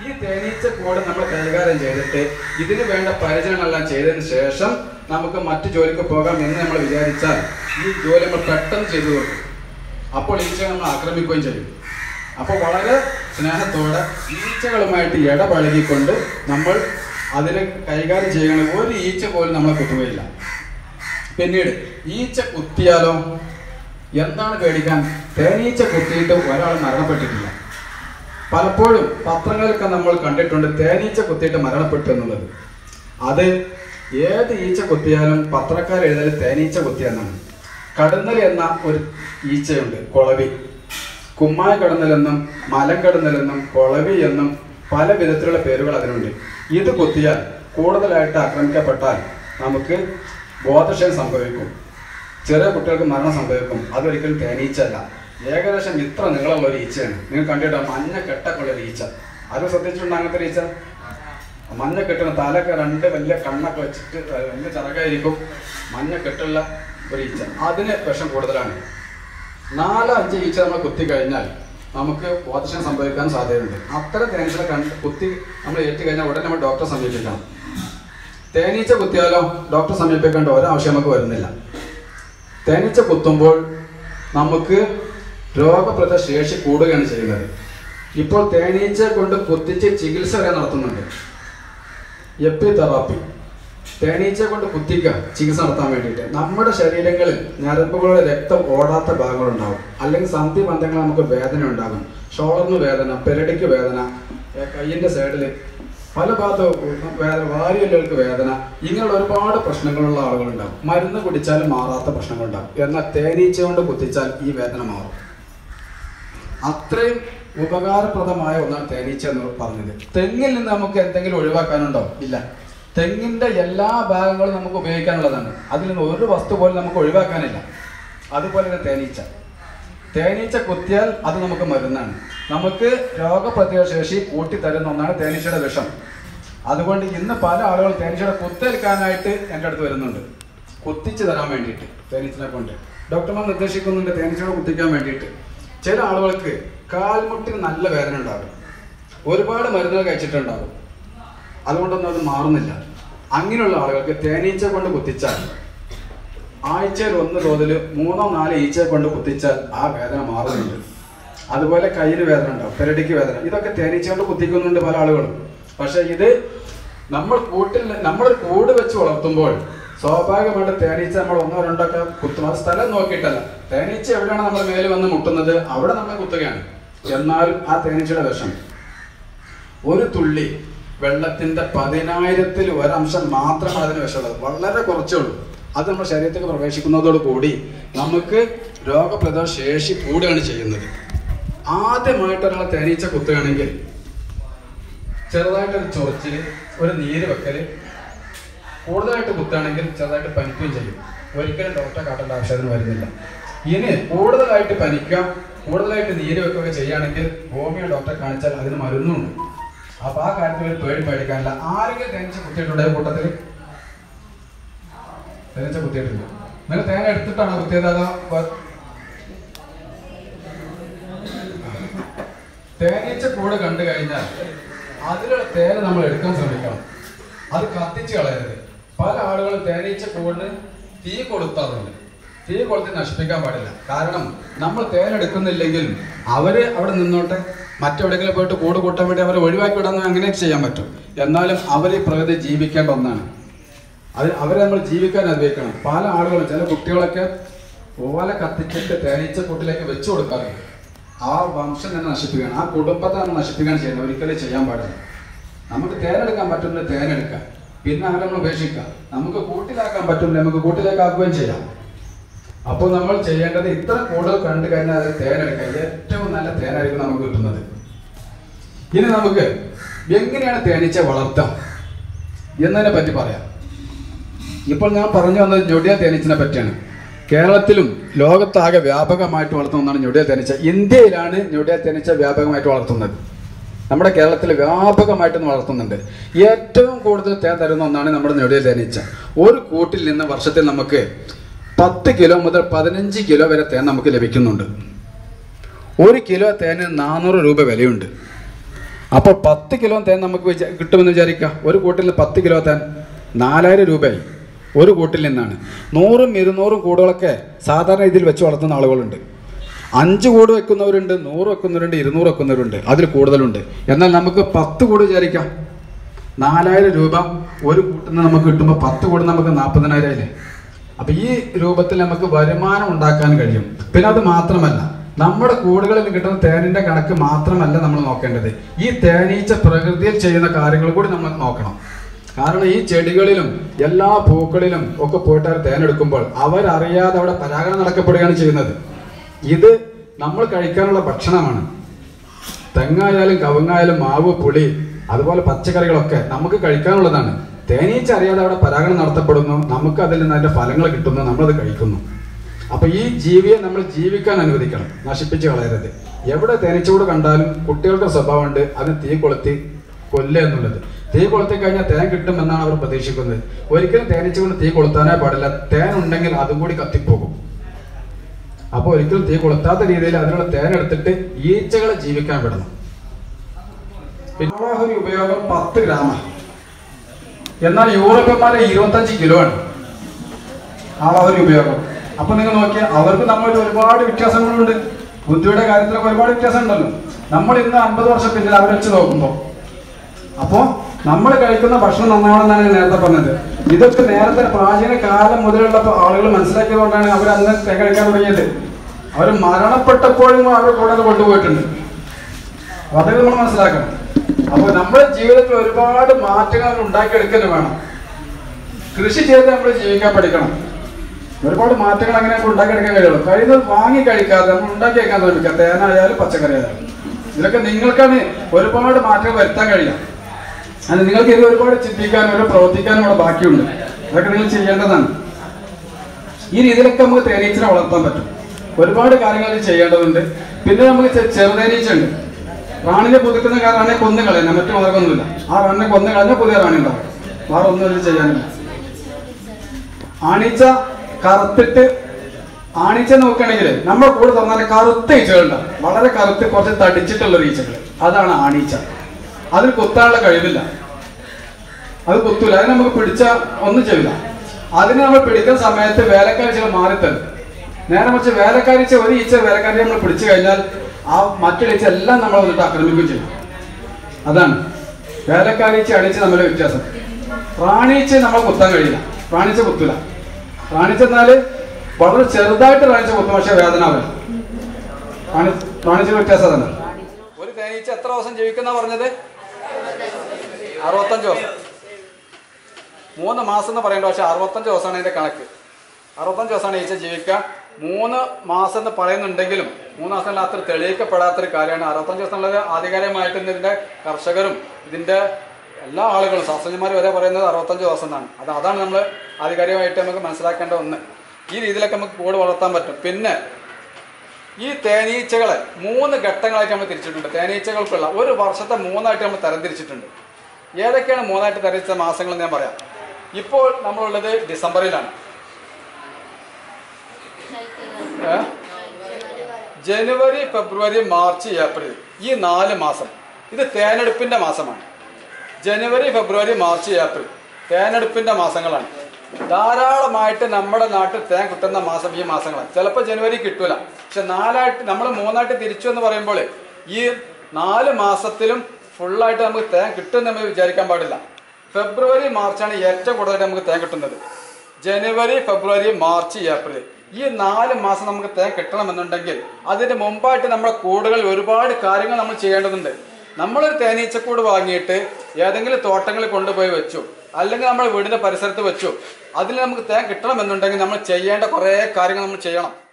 ഈ തേനീച്ച കൂട് നമ്മൾ കൈകാര്യം ചെയ്തിട്ട് ഇതിന് വേണ്ട പരിചരണമെല്ലാം ചെയ്തതിന് ശേഷം നമുക്ക് മറ്റു ജോലിക്ക് പോകാം എന്ന് നമ്മൾ വിചാരിച്ചാൽ ഈ ജോലി നമ്മൾ പെട്ടെന്ന് ചെയ്തു കൊടുക്കും അപ്പോൾ ഈച്ചകൾ നമ്മൾ ആക്രമിക്കുകയും ചെയ്യും അപ്പോൾ വളരെ സ്നേഹത്തോടെ ഈച്ചകളുമായിട്ട് ഇടപഴകിക്കൊണ്ട് നമ്മൾ അതിനെ കൈകാര്യം ചെയ്യണം ഒരു ഈച്ച പോലും നമ്മളെ കുത്തുകയില്ല പിന്നീട് ഈച്ച കുത്തിയാലോ എന്താണ് പേടിക്കാൻ തേനീച്ച കുത്തിയിട്ട് ഒരാൾ മരണപ്പെട്ടിട്ടില്ല പലപ്പോഴും പത്രങ്ങളിലൊക്കെ നമ്മൾ കണ്ടിട്ടുണ്ട് തേനീച്ച കുത്തിയിട്ട് മരണപ്പെട്ടു എന്നുള്ളത് അത് ഏത് ഈച്ച കുത്തിയാലും പത്രക്കാർ എഴുതൽ തേനീച്ച കുത്തിയെന്നാണ് കടന്നൽ എന്ന ഒരു ഈച്ചയുണ്ട് കുളവി കുമ്മായ കടന്നലെന്നും മലം കടന്നലെന്നും കുളവി എന്നും പല വിധത്തിലുള്ള പേരുകൾ അതിനുണ്ട് ഇത് കുത്തിയാൽ കൂടുതലായിട്ട് ആക്രമിക്കപ്പെട്ടാൽ നമുക്ക് ബോധക്ഷയം സംഭവിക്കും ചെറിയ കുട്ടികൾക്ക് മരണം സംഭവിക്കും അതൊരിക്കലും തേനീച്ചല്ല ഏകദേശം ഇത്ര നീളമുള്ള ഒരു ഈച്ചയാണ് നിങ്ങൾ കണ്ടിട്ട് മഞ്ഞ കെട്ടൊക്കെ ഉള്ള ഒരു ഈച്ച അത് ശ്രദ്ധിച്ചിട്ടുണ്ട് അങ്ങനത്തെ ഒരു ഈച്ച മഞ്ഞ കെട്ടുന്ന തലൊക്കെ രണ്ട് വലിയ കണ്ണൊക്കെ വെച്ചിട്ട് വലിയ ചിറകായിരിക്കും മഞ്ഞ കെട്ടുള്ള ഒരു ഈച്ച അതിന് വിഷം കൂടുതലാണ് നാലോ അഞ്ച് ഈച്ച നമ്മൾ കുത്തി കഴിഞ്ഞാൽ നമുക്ക് ബോധക്ഷയം സംഭവിക്കാൻ സാധ്യതയുണ്ട് അത്തരം തേനീച്ചകളെ കണ്ട് കുത്തി നമ്മൾ ഏറ്റു കഴിഞ്ഞാൽ ഉടനെ നമ്മൾ ഡോക്ടറെ സമീപിക്കണം തേനീച്ച കുത്തിയാലോ ഡോക്ടറെ സമീപിക്കേണ്ട ഒരാവശ്യം നമുക്ക് വരുന്നില്ല തേനീച്ച കുത്തുമ്പോൾ നമുക്ക് രോഗപ്രതിരോധ ശേഷി കൂടുകയാണ് ചെയ്യുന്നത് ഇപ്പോൾ തേനീച്ച കൊണ്ട് കുത്തിച്ച് ചികിത്സ വരെ നടത്തുന്നുണ്ട് എപ്പി തെറാപ്പി തേനീച്ച കൊണ്ട് കുത്തിക്കുക ചികിത്സ നടത്താൻ വേണ്ടിയിട്ട് നമ്മുടെ ശരീരങ്ങളിൽ ഞരമ്പുകളുടെ രക്തം ഓടാത്ത ഭാഗങ്ങളുണ്ടാവും അല്ലെങ്കിൽ സന്ധി ബന്ധങ്ങൾ നമുക്ക് വേദന ഉണ്ടാകും ഷോളറിന് വേദന പെരടിക്ക് വേദന ഏ, കയ്യിന്റെ സൈഡിൽ പല ഭാഗത്തും വേദന വാരിയലുകൾക്ക് വേദന ഇങ്ങനെയുള്ള ഒരുപാട് പ്രശ്നങ്ങളുള്ള ആളുകളുണ്ടാവും മരുന്ന് കുടിച്ചാലും മാറാത്ത പ്രശ്നങ്ങളുണ്ടാവും എന്നാൽ തേനീച്ച കൊണ്ട് കുത്തിച്ചാൽ ഈ വേദന മാറും അത്രയും ഉപകാരപ്രദമായ ഒന്നാണ് തേനീച്ച എന്ന് പറഞ്ഞത് തെങ്ങിൽ നിന്ന് നമുക്ക് എന്തെങ്കിലും ഒഴിവാക്കാനുണ്ടോ ഇല്ല തെങ്ങിന്റെ എല്ലാ ഭാഗങ്ങളും നമുക്ക് ഉപയോഗിക്കാനുള്ളതാണ് അതിൽ നിന്ന് ഒരു വസ്തു പോലും നമുക്ക് ഒഴിവാക്കാനില്ല അതുപോലെ തന്നെ തേനീച്ച തേനീച്ച കുത്തിയാൽ അത് നമുക്ക് മരുന്നാണ് നമുക്ക് രോഗപ്രതിരോധ ശേഷി കൂട്ടിത്തരുന്ന ഒന്നാണ് തേനീച്ചയുടെ വിഷം അതുകൊണ്ട് ഇന്ന് പല ആളുകൾ തേനീച്ചയുടെ കുത്തേൽക്കാനായിട്ട് എൻ്റെ അടുത്ത് വരുന്നുണ്ട് കുത്തിച്ച് തരാൻ വേണ്ടിയിട്ട് തേനീച്ചനെ കൊണ്ട് ഡോക്ടർമാർ നിർദ്ദേശിക്കുന്നുണ്ട് തേനീച്ചയുടെ കുത്തിക്കാൻ വേണ്ടിയിട്ട് ചില ആളുകൾക്ക് കാൽമുട്ടിന് നല്ല വേദന ഉണ്ടാകും ഒരുപാട് മരുന്നുകൾ കഴിച്ചിട്ടുണ്ടാകും അതുകൊണ്ടൊന്നും അത് മാറുന്നില്ല അങ്ങനെയുള്ള ആളുകൾക്ക് തേനീച്ച കൊണ്ട് കുത്തിച്ചാൽ ആഴ്ചയിൽ ഒന്ന് തോതിൽ മൂന്നോ നാലോ ഈച്ചയെ കൊണ്ട് കുത്തിച്ചാൽ ആ വേദന മാറുന്നുണ്ട് അതുപോലെ കയ്യിൽ വേദന ഉണ്ടാവും പെരടിക്ക് വേദന ഇതൊക്കെ തേനീച്ച കൊണ്ട് കുത്തിക്കുന്നുണ്ട് പല ആളുകളും പക്ഷെ ഇത് നമ്മൾ കൂട്ടിൽ നമ്മളൊരു കൂട് വെച്ച് വളർത്തുമ്പോൾ സ്വാഭാവികമായിട്ട് തേനീച്ച നമ്മൾ ഒന്നോ രണ്ടോ ഒക്കെ കുത്തും അത് സ്ഥലം നോക്കിയിട്ടല്ല തേനീച്ച എവിടെയാണ് നമ്മൾ മേലെ വന്ന് മുട്ടുന്നത് അവിടെ നമ്മൾ കുത്തുകയാണ് എന്നാലും ആ തേനീച്ചയുടെ വിഷം ഒരു തുള്ളി വെള്ളത്തിന്റെ പതിനായിരത്തിൽ ഒരംശം മാത്രമാണ് അതിന് വിഷമുള്ളത് വളരെ കുറച്ചേ ഉള്ളൂ അത് നമ്മുടെ ശരീരത്തേക്ക് പ്രവേശിക്കുന്നതോട് കൂടി നമുക്ക് രോഗപ്രതിരോധ ശേഷി കൂടുകയാണ് ചെയ്യുന്നത് ആദ്യമായിട്ട് ഒരാളെ തേനീച്ച കുത്തുകയാണെങ്കിൽ ചെറുതായിട്ടൊരു ചൊറിച്ചില് ഒരു നീര് വെക്കല് കൂടുതലായിട്ട് കുത്തുകയാണെങ്കിൽ ചെറുതായിട്ട് പനിക്കുകയും ചെയ്യും ഒരിക്കലും ഡോക്ടറെ കാട്ടേണ്ട ആവശ്യം അതിന് വരുന്നില്ല ഇനി കൂടുതലായിട്ട് പനിക്കാം കൂടുതലായിട്ട് നീര് വെക്കുകയൊക്കെ ചെയ്യുകയാണെങ്കിൽ ഹോമിയോ ഡോക്ടറെ കാണിച്ചാൽ അതിന് മരുന്നുണ്ട് അപ്പൊ ആ കാര്യത്തിൽ ഒരു പേടി പേടിക്കാനില്ല ആരെങ്കിലും തേനീച്ച കുത്തിയിട്ടുണ്ടോ ഈ കൂട്ടത്തിൽ തേനീച്ച കുത്തിയിട്ടില്ല നിങ്ങൾ തേന എടുത്തിട്ടാണോ കുത്തിയത് അതോ വ- തേനീച്ച കൂട് കണ്ടു കഴിഞ്ഞാൽ അതിലുള്ള തേന നമ്മൾ എടുക്കാൻ ശ്രമിക്കണം അത് കത്തിച്ച് കളയരുത് പല ആളുകളും തേനീച്ച കൂടിന് തീ കൊടുത്താറുണ്ട് തീ കൊളുത്തി നശിപ്പിക്കാൻ പാടില്ല കാരണം നമ്മൾ തേൻ എടുക്കുന്നില്ലെങ്കിൽ അവര് അവിടെ നിന്നോട്ടെ മറ്റെവിടെയെങ്കിലും പോയിട്ട് കൂട് കൂട്ടാൻ വേണ്ടി അവരെ ഒഴിവാക്കി വിടാൻ അങ്ങനെ ചെയ്യാൻ പറ്റും എന്നാലും അവർ ഈ പ്രകൃതി ജീവിക്കേണ്ട ഒന്നാണ് അത് അവരെ നമ്മൾ ജീവിക്കാൻ അനുഭവിക്കണം പല ആളുകളും ചില കുട്ടികളൊക്കെ ഓല കത്തിച്ചിട്ട് തേനീച്ച കൂട്ടിലേക്ക് വെച്ചു കൊടുക്കാറുണ്ട് ആ വംശം തന്നെ നശിപ്പിക്കണം ആ കുടുംബത്തെ നമ്മൾ നശിപ്പിക്കാൻ ചെയ്യുന്നത് ഒരിക്കലും ചെയ്യാൻ പാടില്ല നമുക്ക് തേനെടുക്കാൻ പറ്റുന്ന തേനെടുക്കാം പിന്നെ അവരെ നമ്മൾ ഉപേക്ഷിക്കാം നമുക്ക് കൂട്ടിലാക്കാൻ പറ്റുന്നില്ല നമുക്ക് കൂട്ടിലേക്കാക്കുകയും ചെയ്യാം അപ്പോൾ നമ്മൾ ചെയ്യേണ്ടത് ഇത്ര കൂടുതൽ കണ്ടു കഴിഞ്ഞാൽ അത് തേനെടുക്കാം ഏറ്റവും നല്ല തേനായിരിക്കും നമുക്ക് കിട്ടുന്നത് ഇനി നമുക്ക് എങ്ങനെയാണ് തേനീച്ച വളർത്താം എന്നതിനെ പറ്റി പറയാം ഇപ്പോൾ ഞാൻ പറഞ്ഞു വന്നത് ഞൊടിയ തേനീച്ചനെ പറ്റിയാണ് കേരളത്തിലും ലോകത്താകെ വ്യാപകമായിട്ട് വളർത്തുന്ന ഒന്നാണ് ഞൊടിയ തേനീച്ച ഇന്ത്യയിലാണ് ഞൊടിയ തേനീച്ച വ്യാപകമായിട്ട് വളർത്തുന്നത് നമ്മുടെ കേരളത്തിൽ വ്യാപകമായിട്ട് ഇന്ന് വളർത്തുന്നുണ്ട് ഏറ്റവും കൂടുതൽ തേൻ തരുന്ന ഒന്നാണ് നമ്മുടെ ഞൊടിയ തേനീച്ച ഒരു കൂട്ടിൽ നിന്ന് വർഷത്തിൽ നമുക്ക് പത്ത് കിലോ മുതൽ പതിനഞ്ച് കിലോ വരെ തേൻ നമുക്ക് ലഭിക്കുന്നുണ്ട് ഒരു കിലോ തേന് നാനൂറ് രൂപ വിലയുണ്ട് അപ്പോൾ പത്ത് കിലോ തേൻ നമുക്ക് വിചാ- കിട്ടുമെന്ന് വിചാരിക്കുക ഒരു കൂട്ടിൽ നിന്ന് പത്ത് കിലോ തേൻ നാലായിരം രൂപയായി ഒരു കൂട്ടിൽ നിന്നാണ് നൂറും ഇരുന്നൂറും കൂടുകളൊക്കെ സാധാരണ ഇതിൽ വെച്ച് വളർത്തുന്ന ആളുകളുണ്ട് അഞ്ച് കൂട് വെക്കുന്നവരുണ്ട് നൂറ് വെക്കുന്നവരുണ്ട് ഇരുന്നൂറ് വെക്കുന്നവരുണ്ട് അതിൽ കൂടുതലുണ്ട് എന്നാൽ നമുക്ക് പത്ത് കൂട് വിചാരിക്കാം നാലായിരം രൂപ ഒരു കൂട്ടിൽ നിന്ന് നമുക്ക് കിട്ടുമ്പോൾ പത്ത് കൂട് നമുക്ക് നാൽപ്പതിനായിരം ആയില്ലേ അപ്പൊ ഈ രൂപത്തിൽ നമുക്ക് വരുമാനം ഉണ്ടാക്കാൻ കഴിയും പിന്നെ അത് മാത്രമല്ല നമ്മുടെ കൂടുകളിൽ നിന്ന് കിട്ടുന്ന തേനിന്റെ കണക്ക് മാത്രമല്ല നമ്മൾ നോക്കേണ്ടത് ഈ തേനീച്ച പ്രകൃതിയിൽ ചെയ്യുന്ന കാര്യങ്ങൾ കൂടി നമ്മൾ നോക്കണം കാരണം ഈ ചെടികളിലും എല്ലാ പൂക്കളിലും ഒക്കെ പോയിട്ട് അവർ തേനെടുക്കുമ്പോൾ അവരറിയാതെ അവിടെ പരാഗണം നടക്കപ്പെടുകയാണ് ചെയ്യുന്നത് ഇത് നമ്മൾ കഴിക്കാനുള്ള ഭക്ഷണമാണ് തെങ്ങായാലും കവുങ്ങായാലും മാവ് പുളി അതുപോലെ പച്ചക്കറികളൊക്കെ നമുക്ക് കഴിക്കാനുള്ളതാണ് തേനീച്ച അറിയാതെ അവിടെ പരാഗണം നടത്തപ്പെടുന്നു നമുക്ക് അതിൽ നിന്ന് അതിന്റെ ഫലങ്ങൾ കിട്ടുന്നു നമ്മളത് കഴിക്കുന്നു അപ്പൊ ഈ ജീവിയെ നമ്മൾ ജീവിക്കാൻ അനുവദിക്കണം നശിപ്പിച്ച് കളയരുത് എവിടെ തേനീച്ചകൂട് കണ്ടാലും കുട്ടികളുടെ സ്വഭാവമുണ്ട് അതിന് തീ കൊളുത്തി കൊല്ലുക എന്നുള്ളത് തീ കൊളുത്തി കഴിഞ്ഞാൽ തേൻ കിട്ടുമെന്നാണ് അവർ പ്രതീക്ഷിക്കുന്നത് ഒരിക്കലും തേനീച്ച കൊണ്ട് തീ കൊളുത്താനേ പാടില്ല തേൻ ഉണ്ടെങ്കിൽ അതും കൂടി കത്തിപ്പോകും അപ്പോൾ ഒരിക്കലും തീ കൊളുത്താത്ത രീതിയിൽ അതിനുള്ള തേൻ എടുത്തിട്ട് ഈച്ചകളെ ജീവിക്കാൻ വിടണം പിന്നെ ആവാഹരി ഉപയോഗം പത്ത് ഗ്രാമാണ് എന്നാൽ യൂറോപ്യന്മാരെ ഇരുപത്തഞ്ച് കിലോ ആണ് ആവാഹരി ഉപയോഗം അപ്പൊ നിങ്ങൾ നോക്കിയാൽ അവർക്ക് നമ്മളുടെ ഒരുപാട് വ്യത്യാസങ്ങളുണ്ട് ബുദ്ധിയുടെ കാര്യത്തിലൊക്കെ ഒരുപാട് വ്യത്യാസം ഉണ്ടല്ലോ നമ്മൾ ഇന്ന് അൻപത് വർഷം പിന്നിൽ അവരെ വെച്ച് നോക്കുമ്പോൾ അപ്പോ നമ്മൾ കഴിക്കുന്ന ഭക്ഷണം നന്നാവണമെന്നാണ് ഞാൻ നേരത്തെ പറഞ്ഞത് ഇതൊക്കെ നേരത്തെ പ്രാചീന കാലം മുതലുള്ള ആളുകൾ മനസ്സിലാക്കിയതുകൊണ്ടാണ് അവർ അന്ന് തേൻ കഴിക്കാൻ തുടങ്ങിയത് അവർ മരണപ്പെട്ടപ്പോഴും അവർ കൂടെ അത് കൊണ്ടുപോയിട്ടുണ്ട് അപ്പൊ അതൊക്കെ നമ്മൾ മനസ്സിലാക്കണം അപ്പൊ നമ്മുടെ ജീവിതത്തിൽ ഒരുപാട് മാറ്റങ്ങൾ നമ്മൾ ഉണ്ടാക്കിയെടുക്കുന്നു വേണം കൃഷി ചെയ്ത് നമ്മൾ ജീവിക്കാൻ പഠിക്കണം ഒരുപാട് മാറ്റങ്ങൾ അങ്ങനെ നമുക്ക് ഉണ്ടാക്കിയെടുക്കാൻ കഴിയുള്ളൂ കഴിയുന്നത് വാങ്ങി കഴിക്കാതെ നമ്മൾ ഉണ്ടാക്കിയെടുക്കാൻ ശ്രമിക്കുക തേനായാലും പച്ചക്കറി ആയാലും ഇതിലൊക്കെ നിങ്ങൾക്കാണ് ഒരുപാട് മാറ്റങ്ങൾ വരുത്താൻ കഴിയാം അത് നിങ്ങൾക്ക് ഇത് ഒരുപാട് ചിന്തിക്കാനും ഒരു പ്രവർത്തിക്കാനും ഇവിടെ ബാക്കിയുണ്ട് അതൊക്കെ നിങ്ങൾ ചെയ്യേണ്ടതാണ് ഈ രീതിയിലൊക്കെ നമുക്ക് തേനീച്ചനെ വളർത്താൻ പറ്റും ഒരുപാട് കാര്യങ്ങൾ ഇത് ചെയ്യേണ്ടതുണ്ട് പിന്നെ നമുക്ക് ചെ- ചെറുതേനീച്ച ഉണ്ട് റാണിനെ പുതുക്കുന്ന റാണിനെ കൊന്നു കളയുന്ന മറ്റു മാർഗമൊന്നുമില്ല ആ റാണിനെ കൊന്നു കളഞ്ഞാൽ പുതിയ റാണി ഉണ്ടാവും വേറെ ഒന്നും ഇതിൽ ചെയ്യാനില്ല ആണിച്ച കറുത്തിട്ട് ആണിച്ച നോക്കുകയാണെങ്കിൽ നമ്മുടെ കൂടെ തന്നാൽ കറുത്ത ഈച്ചകളുണ്ടാവും വളരെ കറുത്ത് കുറച്ച് തടിച്ചിട്ടുള്ള ഒരു ഈച്ചകൾ അതാണ് ആണീച്ച അതിൽ കുത്താനുള്ള കഴിവില്ല അത് കുത്തൂല അതിന് നമുക്ക് പിടിച്ച ഒന്നും ചെയ്യില്ല അതിന് നമ്മൾ പിടിക്കുന്ന സമയത്ത് വേലക്കാരി ചില മാറിത്തരും നേരെ മറിച്ച് വേലക്കാരിച്ച ഒരു ഈച്ച വേലക്കാരി നമ്മൾ പിടിച്ചു കഴിഞ്ഞാൽ ആ മറ്റൊരു ഈച്ച എല്ലാം നമ്മൾ വന്നിട്ട് ആക്രമിക്കുകയും ചെയ്യും അതാണ് വേലക്കാരീച്ച അണിച്ച് തമ്മിലെ വ്യത്യാസം റാണീച്ച നമ്മളെ കുത്താൻ കഴിയില്ല റാണീച്ച കുത്തൂല റാണീച്ച എന്നാല് വളരെ ചെറുതായിട്ട് റാണീച്ച കുത്തും പക്ഷെ വേദന ആവില്ല റാണി റാണീച്ച വ്യത്യാസം തന്നെ ഒരു തേനീച്ച എത്ര ദിവസം ജീവിക്കുന്ന പറഞ്ഞത് അറുപത്തഞ്ച് ദിവസം മൂന്ന് മാസം എന്ന് പറയേണ്ട പക്ഷെ അറുപത്തഞ്ച് ദിവസമാണ് ഇതിന്റെ കണക്ക് അറുപത്തഞ്ച് ദിവസമാണ് ഈച്ച ജീവിക്കുക മൂന്ന് മാസം എന്ന് പറയുന്നുണ്ടെങ്കിലും മൂന്ന് മാസം അത്ര തെളിയിക്കപ്പെടാത്തൊരു കാര്യമാണ് അറുപത്തഞ്ച് ദിവസം എന്നുള്ളത് ആധികാരികമായിട്ട് ഇന്ന് ഇതിന്റെ കർഷകരും ഇതിന്റെ എല്ലാ ആളുകളും ശാസ്ത്രജ്ഞന്മാർ വരെ പറയുന്നത് അറുപത്തഞ്ച് ദിവസം എന്നാണ് അത് അതാണ് നമ്മൾ ആധികാരികമായിട്ട് നമുക്ക് മനസ്സിലാക്കേണ്ട ഒന്ന് ഈ രീതിയിലൊക്കെ നമുക്ക് കൂട് വളർത്താൻ പറ്റും പിന്നെ ഈ തേനീച്ചകളെ മൂന്ന് ഘട്ടങ്ങളായിട്ട് നമ്മൾ തിരിച്ചിട്ടുണ്ട് തേനീച്ചകൾക്കുള്ള ഒരു വർഷത്തെ മൂന്നായിട്ട് നമ്മൾ തരംതിരിച്ചിട്ടുണ്ട് ഏതൊക്കെയാണ് മൂന്നായിട്ട് തരംതിരിച്ച മാസങ്ങൾ എന്ന് ഞാൻ പറയാം ഇപ്പോൾ നമ്മളുള്ളത് ഡിസംബറിലാണ് ഏ? ജനുവരി ഫെബ്രുവരി മാർച്ച് ഏപ്രിൽ ഈ നാല് മാസം ഇത് തേനെടുപ്പിന്റെ മാസമാണ് ജനുവരി ഫെബ്രുവരി മാർച്ച് ഏപ്രിൽ തേനെടുപ്പിന്റെ മാസങ്ങളാണ് ധാരാളമായിട്ട് നമ്മുടെ നാട്ടിൽ തേൻ കിട്ടുന്ന മാസം ഈ മാസങ്ങളാണ് ചിലപ്പോൾ ജനുവരി കിട്ടൂല പക്ഷെ നാലായിട്ട് നമ്മൾ മൂന്നായിട്ട് തിരിച്ചു എന്ന് പറയുമ്പോൾ ഈ നാല് മാസത്തിലും ഫുള്ളായിട്ട് നമുക്ക് തേൻ കിട്ടുമെന്ന് നമ്മൾ വിചാരിക്കാൻ പാടില്ല ഫെബ്രുവരി മാർച്ചാണ് ഏറ്റവും കൂടുതലായിട്ട് നമുക്ക് തേൻ കിട്ടുന്നത് ജനുവരി ഫെബ്രുവരി മാർച്ച് ഏപ്രിൽ ഈ നാല് മാസം നമുക്ക് തേൻ കിട്ടണമെന്നുണ്ടെങ്കിൽ അതിന് മുമ്പായിട്ട് നമ്മുടെ കൂടുകളിൽ ഒരുപാട് കാര്യങ്ങൾ നമ്മൾ ചെയ്യേണ്ടതുണ്ട് നമ്മളൊരു തേനീച്ചക്കൂട് വാങ്ങിയിട്ട് ഏതെങ്കിലും തോട്ടങ്ങളിൽ കൊണ്ടുപോയി വെച്ചു അല്ലെങ്കിൽ നമ്മൾ വീടിന്റെ പരിസരത്ത് വെച്ചു അതിൽ നമുക്ക് തേൻ കിട്ടണമെന്നുണ്ടെങ്കിൽ നമ്മൾ ചെയ്യേണ്ട കുറേ കാര്യങ്ങൾ നമ്മൾ ചെയ്യണം